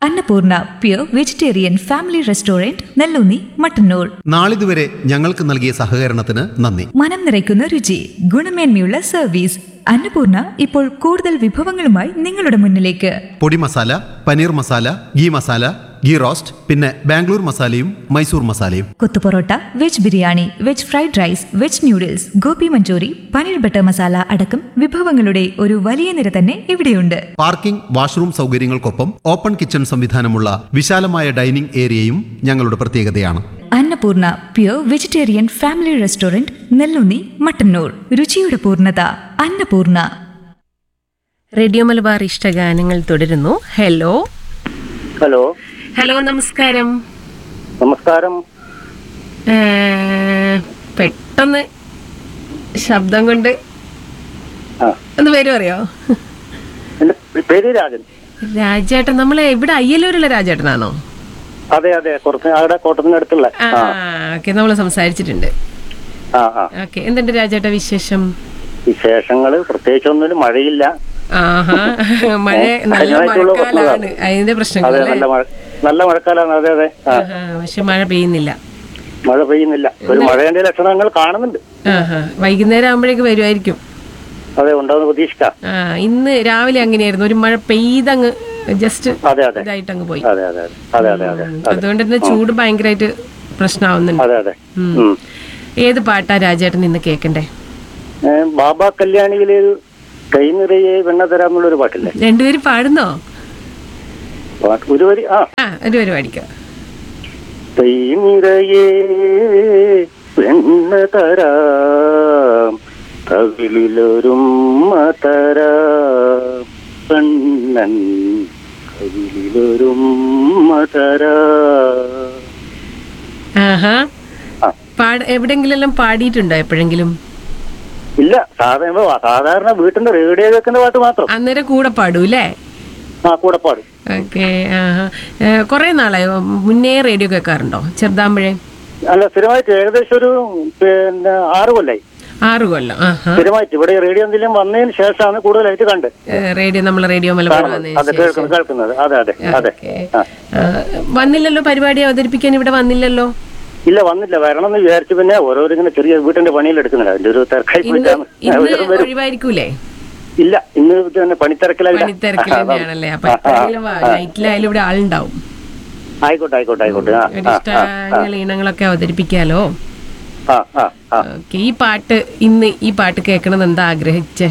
Annapurna pure vegetarian family restaurant Nellunni Mattannur നാളിതുവരെ ഞങ്ങൾക്ക് നൽകിയ സഹകരണത്തിന് നന്ദി മനം നിറയ്ക്കുന്ന രുചി ഗുണമേന്മയുള്ള സർവീസ് അന്നപൂർണ ഇപ്പോൾ കൂടുതൽ വിഭവങ്ങളുമായി നിങ്ങളുടെ മുന്നിലേക്ക് പൊടി മസാല പനീർ മസാല ഗീ മസാല ഗീ റോസ്റ്റ് പിന്നെ ബാംഗ്ലൂർ മസാലയും മൈസൂർ മസാലയും kothu parotta veg biryani veg fried rice veg noodles gobi manchurian paneer butter masala അടക്കം വിഭവങ്ങളുടെ ഒരു വലിയ നിര തന്നെ ഇവിടെയുണ്ട് പാർക്കിംഗ് വാഷ്റൂം സൗകര്യങ്ങൾക്കൊപ്പം ഓപ്പൺ കിച്ചൺ സംവിധാനമുള്ള വിശാലമായ ഡൈനിംഗ് ഏരിയയും ഞങ്ങളുടെ പ്രത്യേകതയാണ് Annapoorna pure vegetarian family restaurant Nellunni Mattannur രുചിയുടെ പൂർണ്ണത അന്നപൂർണ റേഡിയോ മലബാർ ഇഷ്ടഗാനങ്ങൾ തുടരുന്നു ഹലോ ഹലോ ഹലോ നമസ്കാരം നമസ്കാരം ഏ, പെട്ടെന്ന് ശബ്ദം കൊണ്ട് ആ ഒന്ന് പേര് പറയോ എന്റെ പേര് രാജൻ രാജേട്ടൻ നമ്മളെ ഇവിടെ അയ്യലൂരുള്ള രാജേട്ടനാണോ അതെ അതെ കുറച്ച് അവിടെ കോട്ടത്തിനടുത്തുള്ള ആ ആ ഓക്കെ നമ്മൾ സംസാരിച്ചിട്ടുണ്ട് ആ ആ ഓക്കെ എന്തുണ്ട് രാജേട്ട വിശേഷം വിശേഷങ്ങള് പ്രത്യേകിച്ചൊന്നും മഴയില്ല ആഹാ മഴ നല്ല കഴിഞ്ഞാഴ്ചയുള്ള മഴക്കാലാണ് അതിന്റെ പ്രശ്നങ്ങൾ അതെ നല്ല മഴ നല്ല മഴക്കാലാണ് അതെ അതെ ആ പക്ഷെ മഴ പെയ്യുന്നില്ല മഴ പെയ്യുന്നില്ല ഒരു മഴയുടെ ലക്ഷണങ്ങൾ കാണുന്നുണ്ട് ആഹാ വൈകുന്നേരം ആകുമ്പോഴേക്ക് വരുമായിരിക്കും അതെ ഉണ്ടാവുന്ന പ്രതീക്ഷിക്കാം ആ ഇന്ന് രാവിലെ അങ്ങനെയായിരുന്നു ഒരു മഴ പെയ്തങ്ങ് ജസ്റ്റ് അതെ അതെ ഇതായിട്ട് അങ്ങ് പോയി അതെ അതെ അതെ അതെ അതെ അതെ അതുകൊണ്ട് തന്നെ ചൂട് ഭയങ്കരമായിട്ട് പ്രശ്നമാവുന്നുണ്ട് അതെ അതെ ഉം. ഉം. ഏത് പാട്ടാ രാജേട്ടൻ ഇന്ന് കേക്കണ്ടേ ഏ, ബാബ കല്യാണിയിലെ കൈ നിറയെ വെണ്ണ തരാമെന്നുള്ളൊരു പാട്ടില്ലേ രണ്ടുപേരും പാടുന്നോ പാട്ട് ഒരു വരി ആ ആ ഒരു പരിപാടിക്കാം കൈ നിറയെ വെണ്ണ തരാം കവിളിലൊരുമ്മ തരാം കണ്ണൻ കവിളിലൊരുമ്മ തരാം ആഹാ ആ. പാട എവിടെങ്കിലും പാടിയിട്ടുണ്ടോ എപ്പോഴെങ്കിലും ഇല്ല സാധാരണ സാധാരണ വീട്ടിന്റെ റേഡിയോ കേൾക്കുന്ന പാട്ട് മാത്രം അന്നേരം കൂടെ പാടൂ അല്ലേ ആ കൂടെ പാടും ഓക്കെ ആഹാ ഏ, കുറേ നാളായോ മുന്നേ റേഡിയോ കേൾക്കാറുണ്ടോ ചെറുതാമ്പഴേ അല്ല സ്ഥിരമായിട്ട് ഏകദേശം ഒരു പിന്നെ ആറ് കൊല്ലായി ആറ് കൊല്ലം ആഹാ സ്ഥിരമായിട്ട് ഇവിടെ റേഡിയോ എന്തെങ്കിലും വന്നതിന് ശേഷമാണ് കൂടുതലായിട്ട് കണ്ട് ഏ, റേഡിയോ നമ്മൾ റേഡിയോ മലബാർ വന്നതിന് അതെ കേൾക്കുന്നത് കേൾക്കുന്നത് അതെ അതെ അതെ ഓക്കെ. ആ. ആ, വന്നില്ലല്ലോ പരിപാടി അവതരിപ്പിക്കാൻ ഇവിടെ വന്നില്ലല്ലോ ഇല്ല വന്നില്ല വരണം എന്ന് വിചാരിച്ചു പിന്നെ ഓരോരോ ഇങ്ങനെ ചെറിയ വീട്ടിന്റെ പണിയിൽ എടുക്കുന്നില്ല അതിന്റെ ഒരു തിരക്കായി ഇന്ന് പോയിട്ടാണ് ഇന്ന് അവരും വരും ഒഴിവായിരിക്കൂലേ ഇല്ല ഇന്ന് തന്നെ പണിത്തിരക്കിലല്ല പണിത്തിരക്കിൽ ആ, തന്നെയാണല്ലേ അപ്പൊ ആ, ആ, എപ്പോഴെങ്കിലും നൈറ്റിലായാലും ഇവിടെ ആളുണ്ടാവും ആയിക്കോട്ടെ ആയിക്കോട്ടെ ആയിക്കോട്ടെ ആ ഒരു ആ, ആ, ഇഷ്ടങ്ങൾ ഈണങ്ങളൊക്കെ അവതരിപ്പിക്കാലോ ആ ആ ആ ഓക്കെ ഈ പാട്ട് ഇന്ന് ഈ പാട്ട് കേൾക്കണമെന്ന് എന്താ ആഗ്രഹിച്ചേ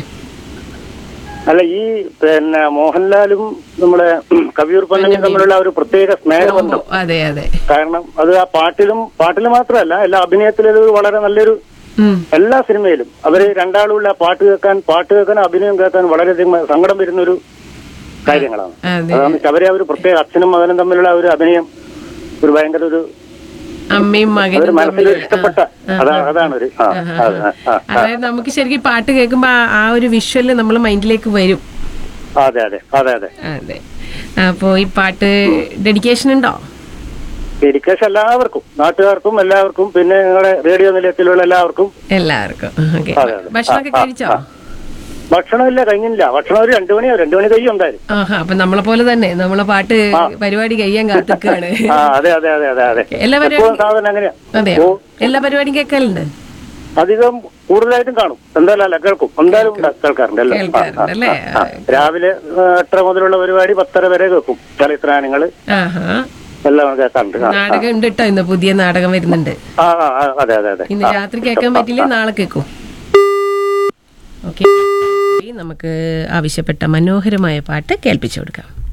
അല്ല ഈ പിന്നെ മോഹൻലാലും നമ്മുടെ കവിയൂർ പന്നനും തമ്മിലുള്ള ഒരു പ്രത്യേക സ്നേഹബന്ധം അതെ അതെ കാരണം അത് ആ പാട്ടിലും പാട്ടിൽ മാത്രമല്ല എല്ലാ അഭിനയത്തിലും ഇത് വളരെ നല്ലൊരു ഉം എല്ലാ സിനിമയിലും അവര് രണ്ടാളുള്ള പാട്ട് കേൾക്കാൻ പാട്ട് കേൾക്കാൻ അഭിനയം കേൾക്കാൻ വളരെയധികം സങ്കടം വരുന്ന ഒരു കാര്യങ്ങളാണ് അതെ അതാണ് അവരെ ആ ഒരു പ്രത്യേക അച്ഛനും മകനും തമ്മിലുള്ള ആ ഒരു അഭിനയം ഒരു ഭയങ്കര ഒരു അമ്മയും അതൊരു മകനും മനസ്സിൽ തമ്മിൽ ഇഷ്ടപ്പെട്ട അതാണ് അതാണ് ഒരു ആ അതെ, ആ, ആ, അതായത് നമുക്ക് ശരിക്കും ഈ പാട്ട് കേൾക്കുമ്പോ ആ- ആ ഒരു വിഷ്വല് നമ്മൾ മൈൻഡിലേക്ക് വരും അതെ അതെ അതെ അതെ അതെ അപ്പോ ഈ പാട്ട് ഡെഡിക്കേഷൻ ഉണ്ടോ ഡെഡിക്കേഷൻ എല്ലാവർക്കും നാട്ടുകാർക്കും എല്ലാവർക്കും പിന്നെ നിങ്ങളുടെ റേഡിയോ നിലയത്തിലുള്ള എല്ലാവർക്കും എല്ലാവർക്കും ഓക്കെ അതെ, അതെ. ഭക്ഷണമൊക്കെ ആ, ആ, കഴിച്ചോ ആ. ഭക്ഷണമില്ല കഴിഞ്ഞില്ല ഭക്ഷണം ഒരു രണ്ടു മണിയോ രണ്ടു മണി കഴിയും എന്തായാലും ആഹാ അപ്പൊ നമ്മളെ പോലെ തന്നെ നമ്മളെ പാട്ട് പരിപാടി കഴിയാൻ കാത്തിക്കാണ് ആ അതെ അതെ അതെ അതെ അതെ എല്ലാ എപ്പോഴും പരിപാടി സാധനം അങ്ങനെയാ അതെയോ ഓ എല്ലാ പരിപാടിയും കേൾക്കലുണ്ട് അധികം കൂടുതലായിട്ടും കാണും എന്തായാലും അല്ല കേൾക്കും എന്തായാലും ഉണ്ട്, കേൾക്കാറുണ്ട് എല്ലാം. ആ, ആ, കേൾക്കാറുണ്ട് അല്ലേ? ആ, ആ. രാവിലെ ആ, എട്ടര മുതലുള്ള പരിപാടി പത്തര വരെ കേൾക്കും ചലച്ചിത്രാനങ്ങള് ആഹാ എല്ലാം കേൾക്കാറുണ്ട് ആ, നാടകം ഉണ്ട് കേട്ടോ ഇന്ന് പുതിയ നാടകം വരുന്നുണ്ട് ആ ആ, ആ, അതെ അതെ അതെ ഇന്ന് രാത്രി കേൾക്കാൻ പറ്റില്ല നാളെ കേൾക്കും ഓക്കെ നമുക്ക് ആവശ്യപ്പെട്ട മനോഹരമായ പാട്ട് കേൾപ്പിച്ചു കൊടുക്കാം